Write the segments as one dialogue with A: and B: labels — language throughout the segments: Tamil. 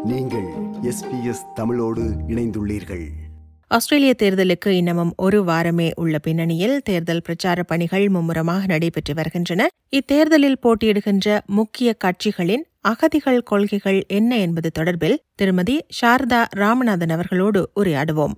A: நீங்கள் எஸ்பிஎஸ் தமிழோடு இணைந்துள்ளீர்கள்
B: ஆஸ்திரேலிய தேர்தலுக்கு இன்னமும் ஒரு வாரமே உள்ள பின்னணியில் தேர்தல் பிரச்சார பணிகள் மும்முரமாக நடைபெற்று வருகின்றன இத்தேர்தலில் போட்டியிடுகின்ற முக்கிய கட்சிகளின் அகதிகள் கொள்கைகள் என்ன என்பது தொடர்பில் திருமதி சாரதா ராமநாதன் அவர்களோடு உரையாடுவோம்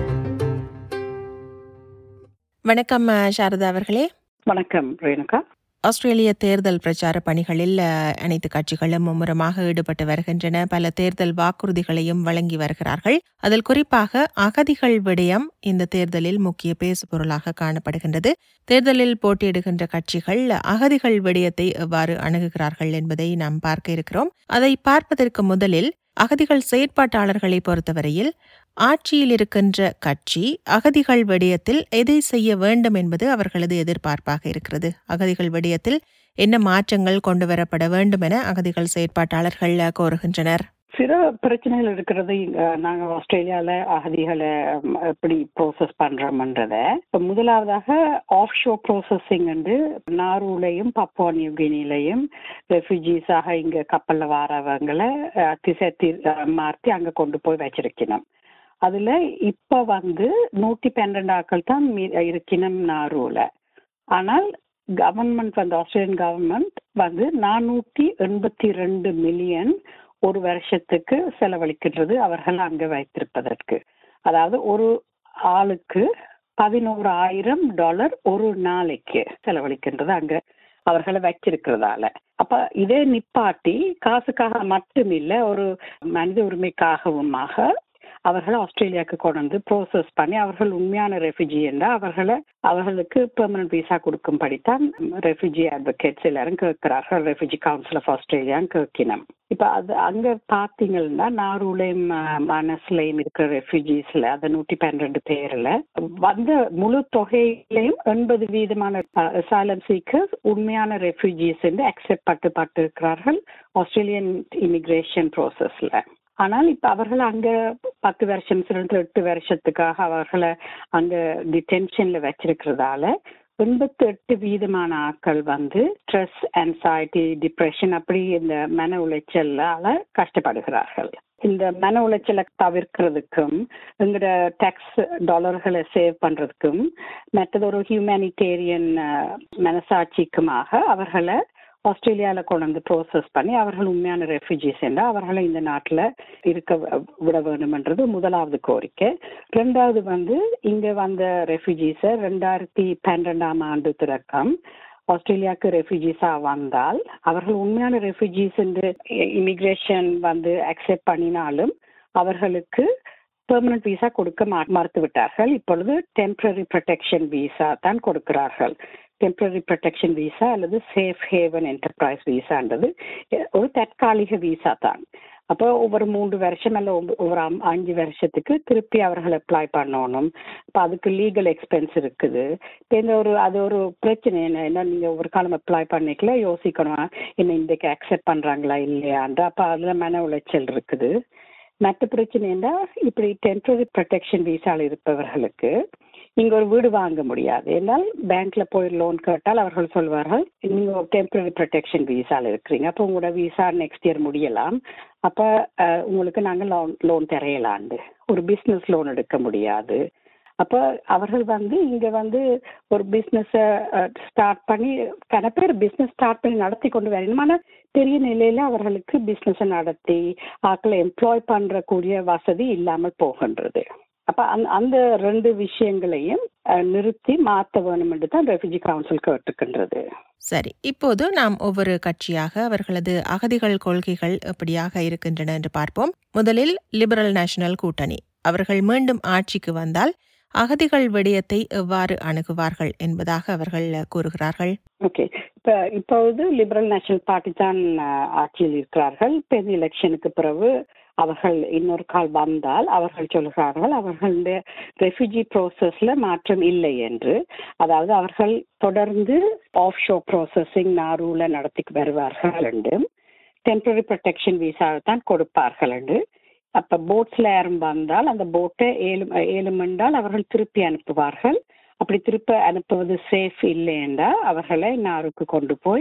B: வணக்கம் அஹ், சாரதா அவர்களே
C: வணக்கம் ரேணுகா
B: ஆஸ்திரேலிய தேர்தல் பிரச்சார பணிகளில் அஹ், அனைத்து கட்சிகளும் மும்முரமாக ஈடுபட்டு வருகின்றன பல தேர்தல் வாக்குறுதிகளையும் வழங்கி வருகிறார்கள் அதில் குறிப்பாக அகதிகள் விடயம் இந்த தேர்தலில் முக்கிய பேசு பொருளாக காணப்படுகின்றது தேர்தலில் போட்டியிடுகின்ற கட்சிகள் அகதிகள் விடயத்தை எவ்வாறு அணுகுகிறார்கள் என்பதை நாம் பார்க்க இருக்கிறோம் அதை பார்ப்பதற்கு முதலில் அகதிகள் செயற்பாட்டாளர்களை பொறுத்தவரையில் ஆட்சியில் இருக்கின்ற கட்சி அகதிகள் விடயத்தில் எதை செய்ய வேண்டும் என்பது அவர்களது எதிர்பார்ப்பாக இருக்கிறது அகதிகள் விடயத்தில் என்ன மாற்றங்கள் கொண்டு வரப்பட வேண்டும் என அகதிகள் செயற்பாட்டாளர்கள் கோருகின்றனர்
C: சில பிரச்சனைகள் இருக்கிறது இங்க நாங்க ஆஸ்திரேலியால அகதிகளை ம், எப்படி ப்ரோசஸ் பண்றோம்ன்றத இப்ப முதலாவதாக ஆஃப் ஷோ ப்ரோசஸிங் வந்து நாரூலையும் பப்புவா நியூகினிலையும் ரெஃப்யூஜிஸாக இங்க கப்பல்ல வரவங்களை அஹ், திசை தி- அஹ், மாத்தி அங்க கொண்டு போய் வச்சிருக்கணும் அதுல இப்ப வந்து நூத்தி பன்னெண்டு ஆட்கள் தான் மீ- இருக்கணும் நாரூல ஆனால் கவர்மெண்ட் வந்து ஆஸ்திரேலியன் கவர்மெண்ட் வந்து நானூத்தி எண்பத்தி ரெண்டு மில்லியன் ஒரு வருஷத்துக்கு செலவழிக்கின்றது அவர்கள் அங்க வைத்திருப்பதற்கு அதாவது ஒரு ஆளுக்கு பதினோரு ஆயிரம் டாலர் ஒரு நாளைக்கு செலவழிக்கின்றது அங்க அவர்களை வச்சிருக்கிறதால அப்ப இதே நிப்பாட்டி காசுக்காக மட்டுமில்ல ஒரு மனித உரிமைக்காகவுமாக அவர்களை ஆஸ்திரேலியாவுக்கு கொண்டு வந்து ப்ரோசஸ் பண்ணி அவர்கள் உண்மையான ரெஃப்யூஜி என்றால் அவர்களை அவர்களுக்கு பெர்மனன்ட் விசா கொடுக்கும்படித்தான் ரெஃப்யூஜி அட்வொகேட்ஸ் எல்லாரும் கேட்கிறார்கள் ரெஃப்யூஜி கவுன்சில் ஆஃப் ஆஸ்திரேலியான்னு கேட்கினோம் இப்ப அது அங்க பாத்தீங்கன்னா நாரூலையும் மனசுலையும் இருக்கிற ரெஃப்யூஜிஸ்ல அந்த நூத்தி பன்னிரெண்டு பேர்ல வந்த முழு தொகையிலையும் எண்பது வீதமான அசாலம் சீக்கர்ஸ் உண்மையான ரெஃப்யூஜிஸ் என்று அக்செப்ட் பட்டு பட்டு இருக்கிறார்கள் ஆஸ்திரேலியன் இமிகிரேஷன் ப்ரோசஸ்ல ஆனால் இப்ப அவர்கள் அங்க பத்து வருஷம் சில எட்டு வருஷத்துக்காக அவர்களை அங்க டிடென்ஷன்ல வச்சிருக்கிறதால எண்பத்தி எட்டு வீதமான ஆட்கள் வந்து ஸ்ட்ரெஸ் anxiety டிப்ரெஷன் அப்படி இந்த மன உளைச்சலால கஷ்டப்படுகிறார்கள் இந்த மன உளைச்சலை தவிர்க்கிறதுக்கும் எங்களோட டேக்ஸ் டாலர்களை சேவ் பண்றதுக்கும் மற்றது ஒரு ஹியூமனிடேரியன் மனசாட்சிக்குமாக அவர்களை ஆஸ்திரேலியால கொண்டு வந்து ப்ரோசஸ் பண்ணி அவர்கள் உண்மையான ரெஃப்யூஜிஸ் என்றால் அவர்களை இந்த நாட்டில் இருக்க வ- விட வேண்டும்ன்றது முதலாவது கோரிக்கை ரெண்டாவது வந்து இங்க வந்த ரெஃப்யூஜிஸை ரெண்டாயிரத்தி பன்னிரெண்டாம் ஆண்டு தொடக்கம் ஆஸ்திரேலியாவுக்கு ரெஃப்யூஜிஸா வந்தால் அவர்கள் உண்மையான ரெஃப்யூஜிஸ் என்று இமிகிரேஷன் வந்து அக்செப்ட் பண்ணினாலும் அவர்களுக்கு பெர்மனன்ட் விசா கொடுக்க மா- மறுத்து விட்டார்கள் இப்பொழுது டெம்பரரி ப்ரொடெக்ஷன் விசா தான் கொடுக்கிறார்கள் டெம்பரரி ப்ரொடெக்ஷன் விசா அல்லது சேஃப் ஹேவன் என்டர்பிரைஸ் விசான்றது ஒரு தற்காலிக விசா தான் அப்போ ஒவ்வொரு மூன்று வருஷம் அல்ல ஒம்ப- ஒரு அம்- அஞ்சு வருஷத்துக்கு திருப்பி அவர்கள் அப்ளை பண்ணணும் இப்போ அதுக்கு லீகல் எக்ஸ்பென்ஸ் இருக்குது இப்போ இந்த ஒரு அது ஒரு பிரச்சனை என்ன என்ன நீங்க ஒரு காலம் அப்ளை பண்ணிக்கல யோசிக்கணும் என்ன இன்றைக்கு அக்செப்ட் பண்றாங்களா இல்லையான்ற அப்போ அதுல மன உளைச்சல் இருக்குது மற்ற பிரச்சனை என்ன இப்படி டெம்பரரி ப்ரொடெக்ஷன் விசால இருப்பவர்களுக்கு நீங்க ஒரு வீடு வாங்க முடியாது ஏன்னால் பேங்க்ல போய் லோன் கேட்டால் அவர்கள் சொல்வார்கள் நீங்க ஒரு டெம்பரரி ப்ரொடெக்ஷன் விசால இருக்கிறீங்க அப்போ உங்களோட விசா நெக்ஸ்ட் இயர் முடியலாம் அப்ப அஹ், உங்களுக்கு நாங்க லோன் லோன் தரையலாண்டு ஒரு பிசினஸ் லோன் எடுக்க முடியாது அப்ப அவர்கள் வந்து இங்க வந்து ஒரு பிசினஸ் ஸ்டார்ட் பண்ணி கன பேர் பிசினஸ் ஸ்டார்ட் பண்ணி நடத்தி கொண்டு வரணும் ஆனா பெரிய நிலையில அவர்களுக்கு பிசினஸ் நடத்தி ஆட்களை எம்ப்ளாய் பண்ற கூடிய வசதி இல்லாமல் போகின்றது அப்ப அந்த அந்த ரெண்டு விஷயங்களையும் அஹ், நிறுத்தி மாத்த வேணும் என்று தான் ரெஃப்யூஜி கவுன்சில் கேட்டுக்கின்றது
B: சரி இப்போது நாம் ஒவ்வொரு கட்சியாக அவர்களது அகதிகள் கொள்கைகள் எப்படியாக இருக்கின்றன என்று பார்ப்போம் முதலில் லிபரல் நேஷனல் கூட்டணி அவர்கள் மீண்டும் ஆட்சிக்கு வந்தால் அகதிகள் விடயத்தை எவ்வாறு அணுகுவார்கள் என்பதாக அவர்கள் கூறுகிறார்கள்
C: ஓகே இப்ப இப்பொழுது லிபரல் நேஷனல் பார்ட்டி தான் அஹ், ஆட்சியில் இருக்கிறார்கள் இப்போ இந்த எலெக்ஷனுக்கு பிறகு அவர்கள் இன்னொரு கால் வந்தால் அவர்கள் சொல்கிறார்கள் அவர்களுடைய ரெஃப்யூஜி ப்ரோசஸ்ல மாற்றம் இல்லை என்று அதாவது அவர்கள் தொடர்ந்து ஆஃப் ஷோ ப்ரோசஸிங் நாரூல நடத்தி வருவார்கள் என்று டெம்பரரி ப்ரொடெக்ஷன் விசாவை தான் கொடுப்பார்கள் என்று அப்ப போட்ஸ்ல யாரும் வந்தால் அந்த போட்டை ஏழு ஏழு மண்டால் அவர்கள் திருப்பி அனுப்புவார்கள் அப்படி திருப்ப அனுப்புவது சேஃப் இல்லை என்றால் அவர்களை நாருக்கு கொண்டு போய்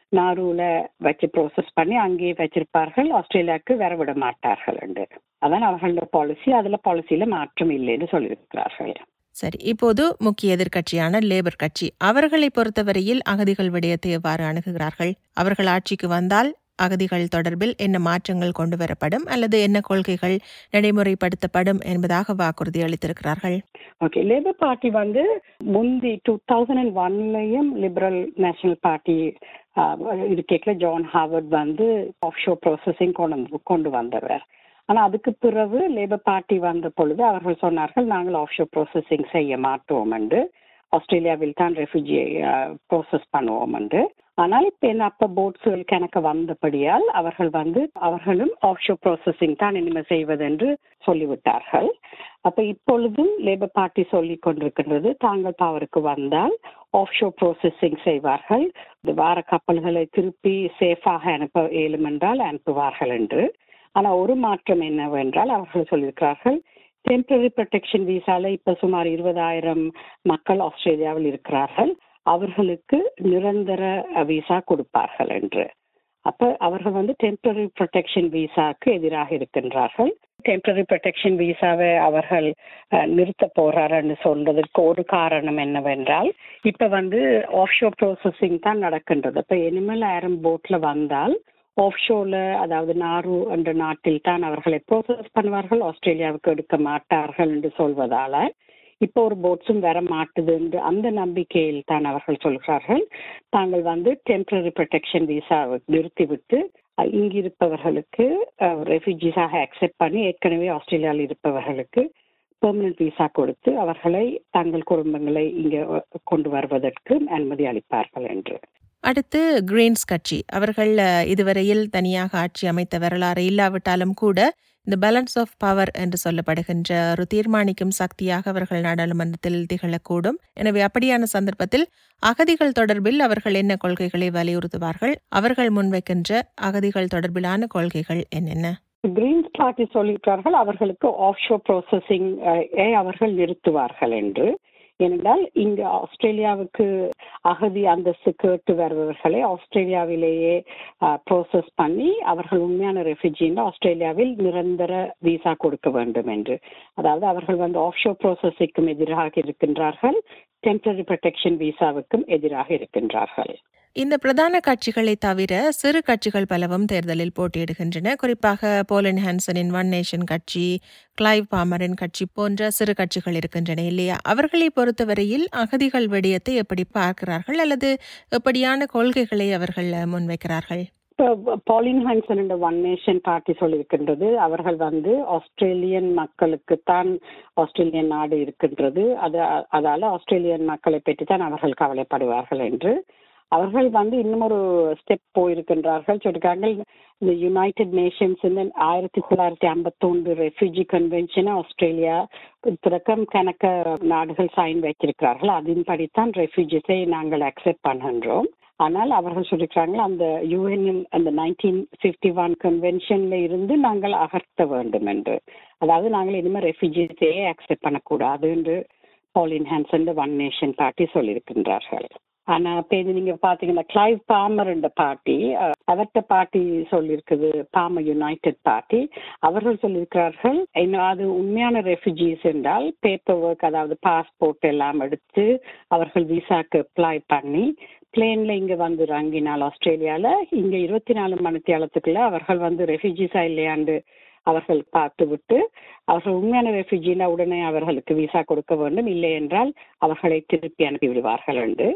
C: நாரூல வச்சு ப்ரோசஸ் பண்ணி அங்கேயே வச்சிருப்பார்கள் ஆஸ்திரேலியாவுக்கு வர விட மாட்டார்கள் என்று அதான் அவர்களோட பாலிசி அதுல பாலிசியில மாற்றம் இல்லைன்னு சொல்லியிருக்கிறார்கள்
B: சரி இப்போது முக்கிய எதிர்க்கட்சியான லேபர் கட்சி அவர்களை பொறுத்தவரையில் அகதிகள் விடயத்தை எவ்வாறு அணுகுகிறார்கள் அவர்கள் ஆட்சிக்கு வந்தால் அகதிகள் தொடர்பில் என்ன மாற்றங்கள் கொண்டு வரப்படும் அல்லது என்ன கொள்கைகள் நடைமுறைப்படுத்தப்படும் என்பதாக வாக்குறுதி அளித்திருக்கிறார்கள்
C: ஓகே லேபர் பார்ட்டி வந்து முந்தி டூ தௌசண்ட் அண்ட் ஒன்லயும் லிபரல் நேஷனல் பார்ட்டி இருக்கேக்கல ஜான் ஹாவர்ட் வந்து ஆஃப் ஷோ ப்ராசஸிங் கொண்டு வந்து- கொண்டு வந்தவர் ஆனா அதுக்கு பிறகு லேபர் பார்ட்டி வந்த பொழுது அவர்கள் சொன்னார்கள் நாங்கள் ஆஃப் ஷோ ப்ராசஸிங் செய்ய மாட்டோம் என்று ஆஸ்திரேலியாவில் தான் ரெஃப்யூஜியை ப்ராசஸ் பண்ணுவோம் என்று ஆனால் இப்ப என்ன அப்ப போட்ஸுகள் கணக்கு வந்தபடியால் அவர்கள் வந்து அவர்களும் ஆஃப் ஷோ ப்ராசஸிங் தான் இனிமேல் செய்வது என்று சொல்லிவிட்டார்கள் அப்ப இப்பொழுதும் லேபர் பார்ட்டி சொல்லிக் கொண்டிருக்கின்றது தாங்கள் பவருக்கு வந்தால் ஆஃப் ஷோ ப்ராசஸிங் செய்வார்கள் இந்த வார கப்பல்களை திருப்பி சேஃபாக அனுப்ப இயலும் என்றால் அனுப்புவார்கள் என்று ஆனா ஒரு மாற்றம் என்னவென்றால் அவர்கள் சொல்லியிருக்கிறார்கள் டெம்பரரி ப்ரொடெக்ஷன் விசால இப்ப சுமார் இருபதாயிரம் மக்கள் ஆஸ்திரேலியாவில் இருக்கிறார்கள் அவர்களுக்கு நிரந்தர விசா கொடுப்பார்கள் என்று அப்ப அவர்கள் வந்து டெம்பரரி ப்ரொடெக்ஷன் விசாக்கு எதிராக இருக்கின்றார்கள் டெம்பரரி ப்ரொடெக்ஷன் விசாவை அவர்கள் அஹ், நிறுத்த போறாருன்னு சொல்றதுக்கு ஒரு காரணம் என்னவென்றால் இப்ப வந்து ஆஃப்ஷோர் ப்ரோசஸிங் தான் நடக்கின்றது இப்ப இனிமேல் யாரும் போட்ல வந்தால் ஆஃப்ஷோர்ல அதாவது நாரு என்ற நாட்டில் தான் அவர்களை ப்ரோசஸ் பண்ணுவார்கள் ஆஸ்திரேலியாவுக்கு எடுக்க மாட்டார்கள் என்று சொல்வதால இப்போ ஒரு போட்ஸும் வர மாட்டுது என்று அந்த நம்பிக்கையில் தான் அவர்கள் சொல்கிறார்கள் தாங்கள் வந்து டெம்பரரி ப்ரொடெக்ஷன் விசா நிறுத்திவிட்டு அஹ், இங்கிருப்பவர்களுக்கு ரெஃப்யூஜிஸாக அக்செப்ட் பண்ணி ஏற்கனவே ஆஸ்திரேலியாவில் இருப்பவர்களுக்கு பெர்மனன்ட் விசா கொடுத்து அவர்களை தங்கள் குடும்பங்களை இங்கே கொண்டு வருவதற்கு அனுமதி அளிப்பார்கள் என்று
B: அடுத்து கிரீன்ஸ் கட்சி அவர்கள் அஹ், இதுவரையில் தனியாக ஆட்சி அமைத்த வரலாறு இல்லாவிட்டாலும் கூட இந்த பேலன்ஸ் ஆஃப் பவர் என்று சொல்லப்படுகின்ற ஒரு தீர்மானிக்கும் சக்தியாக அவர்கள் நாடாளுமன்றத்தில் திகழக்கூடும் எனவே அப்படியான சந்தர்ப்பத்தில் அகதிகள் தொடர்பில் அவர்கள் என்ன கொள்கைகளை வலியுறுத்துவார்கள் அவர்கள் முன்வைக்கின்ற அகதிகள் தொடர்பிலான கொள்கைகள் என்னென்ன
C: கிரீன்ஸ் பார்ட்டி சொல்லியிருக்கிறார்கள் அவர்களுக்கு ஆஃப் ஷோ ப்ரோசஸிங் அவர்கள் நிறுத்துவார்கள் என்று ஏனென்றால் இங்கு ஆஸ்திரேலியாவுக்கு அகதி அந்தஸ்து கேட்டு வருபவர்களை ஆஸ்திரேலியாவிலேயே ப்ரோசஸ் பண்ணி அவர்கள் உண்மையான ரெஃப்யூஜின்னு ஆஸ்திரேலியாவில் நிரந்தர விசா கொடுக்க வேண்டும் என்று அதாவது அவர்கள் வந்து ஆஃப் ஷோ ப்ரோசஸிக்கும் எதிராக இருக்கின்றார்கள் டெம்பரரி ப்ரொடெக்ஷன் விசாவுக்கும் எதிராக இருக்கின்றார்கள்
B: இந்த பிரதான கட்சிகளை தவிர சிறு கட்சிகள் பலவும் தேர்தலில் போட்டியிடுகின்றன குறிப்பாக போலன் ஹான்சனின் ஒன் நேஷன் கட்சி கிளைவ் பாமரின் கட்சி போன்ற சிறு கட்சிகள் இருக்கின்றன இல்லையா அவர்களை பொறுத்தவரையில் அகதிகள் விடயத்தை எப்படி பார்க்கிறார்கள் அல்லது எப்படியான கொள்கைகளை அவர்கள் முன்வைக்கிறார்கள்
C: இப்போ பாலின் ஹான்சன் என்ற ஒன் நேஷன் பார்ட்டி சொல்லியிருக்கின்றது அவர்கள் வந்து ஆஸ்திரேலியன் மக்களுக்குத்தான் ஆஸ்திரேலியன் நாடு இருக்கின்றது அது அதால ஆஸ்திரேலியன் மக்களை பற்றி தான் அவர்கள் கவலைப்படுவார்கள் என்று அவர்கள் வந்து இன்னும் ஒரு ஸ்டெப் போயிருக்கின்றார்கள் சொல்லிருக்காங்க இந்த யுனைடெட் நேஷன்ஸ் ஆயிரத்தி தொள்ளாயிரத்தி ஐம்பத்தொன்று ரெஃப்யூஜி கன்வென்ஷனை ஆஸ்திரேலியா தொடக்கம் கணக்க நாடுகள் சைன் வைத்திருக்கிறார்கள் அதன்படித்தான் ரெஃப்யூஜிஸை நாங்கள் அக்செப்ட் பண்ணுகின்றோம் ஆனால் அவர்கள் சொல்லியிருக்கிறாங்க அந்த யூஎன்எல் அந்த நைன்டீன் ஃபிஃப்டி ஒன் கன்வென்ஷன்ல இருந்து நாங்கள் அகற்ற வேண்டும் என்று அதாவது நாங்கள் இனிமேல் ரெஃப்யூஜிஸையே அக்செப்ட் பண்ணக்கூடாது என்று பாலின் ஹான்சன் ஒன் நேஷன் பார்ட்டி சொல்லியிருக்கின்றார்கள் ஆனா இப்ப இது நீங்க பாத்தீங்கன்னா கிளைவ் பாமர் என்ற பார்ட்டி அவர்கிட்ட பார்ட்டி சொல்லியிருக்குது பாமர் யுனைடெட் பார்ட்டி அவர்கள் சொல்லியிருக்கிறார்கள் இன்னும் அது உண்மையான ரெஃப்யூஜிஸ் என்றால் பேப்பர் ஒர்க் அதாவது பாஸ்போர்ட் எல்லாம் எடுத்து அவர்கள் விசாக்கு அப்ளை பண்ணி பிளேன்ல இங்க வந்து இறங்கினால் ஆஸ்திரேலியால இங்க இருபத்தி நாலு மணித்தியாலத்துக்குள்ள அவர்கள் வந்து ரெஃப்யூஜிஸா இல்லையாண்டு அவர்கள் பார்த்து விட்டு அவர்கள் உண்மையான ரெஃப்யூஜினா உடனே அவர்களுக்கு விசா கொடுக்க வேண்டும் இல்லை என்றால் அவர்களை திருப்பி அனுப்பி விடுவார்கள் என்று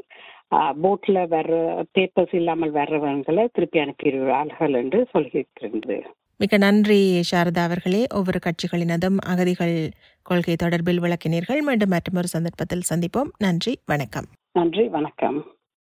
C: போட்ல வர்ற பேப்பர்ஸ் இல்லாமல் வர்றவங்களை திருப்பி அனுப்பிடுவார்கள் என்று சொல்லியிருக்கிறது
B: மிக நன்றி சாரதா அவர்களே ஒவ்வொரு கட்சிகளினதும் அகதிகள் கொள்கை தொடர்பில் விளக்கினீர்கள் மீண்டும் மற்றொரு சந்தர்ப்பத்தில் சந்திப்போம் நன்றி வணக்கம்
C: நன்றி வணக்கம்